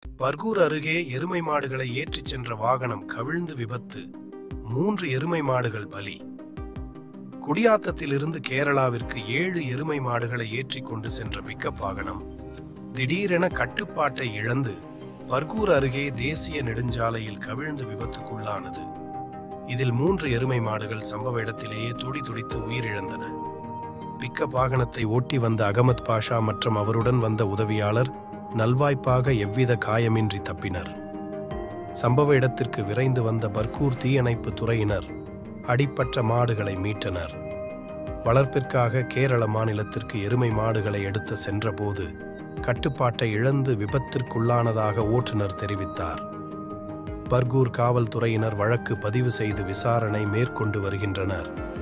பர்கூர் அருகே எருமை மாடுகளை ஏற்றிச் சென்ற வாகனம் கவிழ்ந்து விபத்து மூன்று எருமை மாடுகள் பலி குடியாத்தத்திலிருந்து கேரளாவிற்கு ஏழு எருமை மாடுகளை ஏற்றிக் கொண்டு சென்ற பிக்கப் வாகனம் திடீரென கட்டுப்பாட்டை இழந்து பர்கூர் அருகே தேசிய நெடுஞ்சாலையில் கவிழ்ந்து விபத்துக்குள்ளானது இதில் மூன்று எருமை மாடுகள் சம்பவ இடத்திலேயே துடி துடித்து உயிரிழந்தன பிக்கப் வாகனத்தை ஓட்டி வந்த அகமத் பாஷா மற்றும் அவருடன் வந்த உதவியாளர் நல்வாய்ப்பாக எவ்வித காயமின்றி தப்பினர் சம்பவ இடத்திற்கு விரைந்து வந்த பர்கூர் தீயணைப்பு துறையினர் அடிப்பட்ட மாடுகளை மீட்டனர் வளர்ப்பிற்காக கேரள மாநிலத்திற்கு எருமை மாடுகளை எடுத்து சென்றபோது கட்டுப்பாட்டை இழந்து விபத்திற்குள்ளானதாக ஓட்டுநர் தெரிவித்தார் பர்கூர் காவல்துறையினர் வழக்கு பதிவு செய்து விசாரணை மேற்கொண்டு வருகின்றனர்